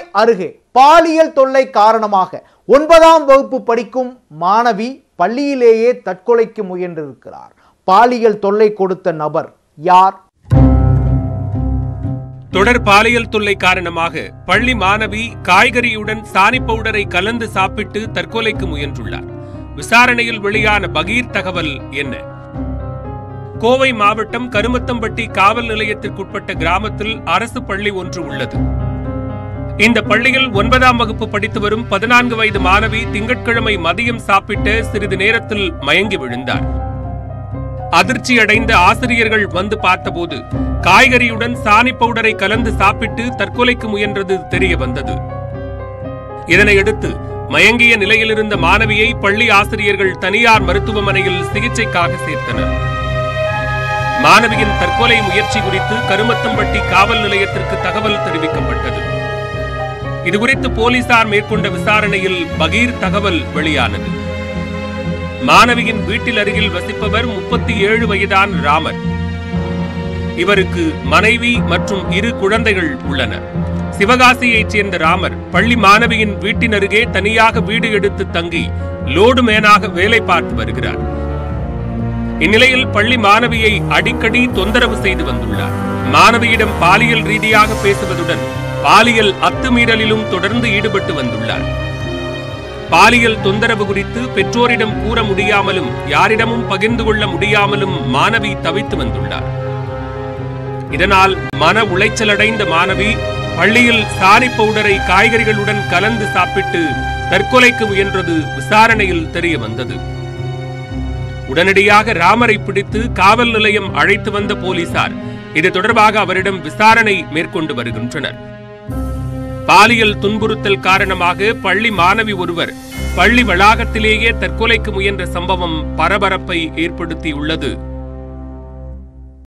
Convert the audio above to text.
அருகே பாலியல் தொல்லை காரணமாக ஒன்பதாம் வகுப்பு படிக்கும் மாணவி பள்ளியிலேயே தற்கொலைக்கு முயன்றிருக்கிறார் பாலியல் தொல்லை கொடுத்த நபர் யார் தொடர் பாலியல் தொல்லை காரணமாக பள்ளி மாணவி காய்கறியுடன் சாணி பவுடரை கலந்து சாப்பிட்டு தற்கொலைக்கு முயன்றுள்ளார் விசாரணையில் வெளியான பகீர் தகவல் என்ன கோவை மாவட்டம் கருமத்தம்பட்டி காவல் நிலையத்திற்குட்பட்ட கிராமத்தில் அரசு பள்ளி ஒன்று உள்ளது இந்த பள்ளியில் ஒன்பதாம் வகுப்பு படித்து வரும் பதினான்கு வயது மாணவி திங்கட்கிழமை மதியம் சாப்பிட்டு சிறிது நேரத்தில் மயங்கி விழுந்தார் அதிர்ச்சியடைந்த ஆசிரியர்கள் வந்து பார்த்தபோது காய்கறியுடன் சாணி பவுடரை கலந்து சாப்பிட்டு தற்கொலைக்கு முயன்றது தெரிய வந்தது இதனையடுத்து மயங்கிய நிலையில் இருந்த மாணவியை பள்ளி ஆசிரியர்கள் தனியார் மருத்துவமனையில் சிகிச்சைக்காக சேர்த்தனர் மாணவியின் தற்கொலை முயற்சி குறித்து கருமத்தம்பட்டி காவல் நிலையத்திற்கு தகவல் தெரிவிக்கப்பட்டது இதுகுறித்து போலீசார் மேற்கொண்ட விசாரணையில் பகீர் தகவல் வெளியானது மாணவியின் வீட்டில் அருகில் வசிப்பவர் முப்பத்தி ஏழு வயதான ராமர் இவருக்கு மனைவி மற்றும் இரு குழந்தைகள் உள்ளனர் சிவகாசியைச் சேர்ந்த ராமர் பள்ளி மாணவியின் வீட்டின் அருகே தனியாக வீடு எடுத்து தங்கி லோடு மேனாக வேலை பார்த்து வருகிறார் இந்நிலையில் பள்ளி மாணவியை அடிக்கடி தொந்தரவு செய்து வந்துள்ளார் மாணவியிடம் பாலியல் ரீதியாக பேசுவதுடன் பாலியல் அத்துமீறலிலும் தொடர்ந்து ஈடுபட்டு வந்துள்ளார் பாலியல் தொந்தரவு குறித்து பெற்றோரிடம் கூற முடியாமலும் யாரிடமும் பகிர்ந்து கொள்ள முடியாமலும் மாணவி தவித்து வந்துள்ளார் இதனால் மன உளைச்சலடைந்த மாணவி பள்ளியில் சாணி பவுடரை காய்கறிகளுடன் கலந்து சாப்பிட்டு தற்கொலைக்கு முயன்றது விசாரணையில் தெரிய வந்தது உடனடியாக ராமரை பிடித்து காவல் நிலையம் அழைத்து வந்த போலீசார் இது தொடர்பாக அவரிடம் விசாரணை மேற்கொண்டு வருகின்றனர் பாலியல் துன்புறுத்தல் காரணமாக பள்ளி மாணவி ஒருவர் பள்ளி வளாகத்திலேயே தற்கொலைக்கு முயன்ற சம்பவம் பரபரப்பை ஏற்படுத்தியுள்ளது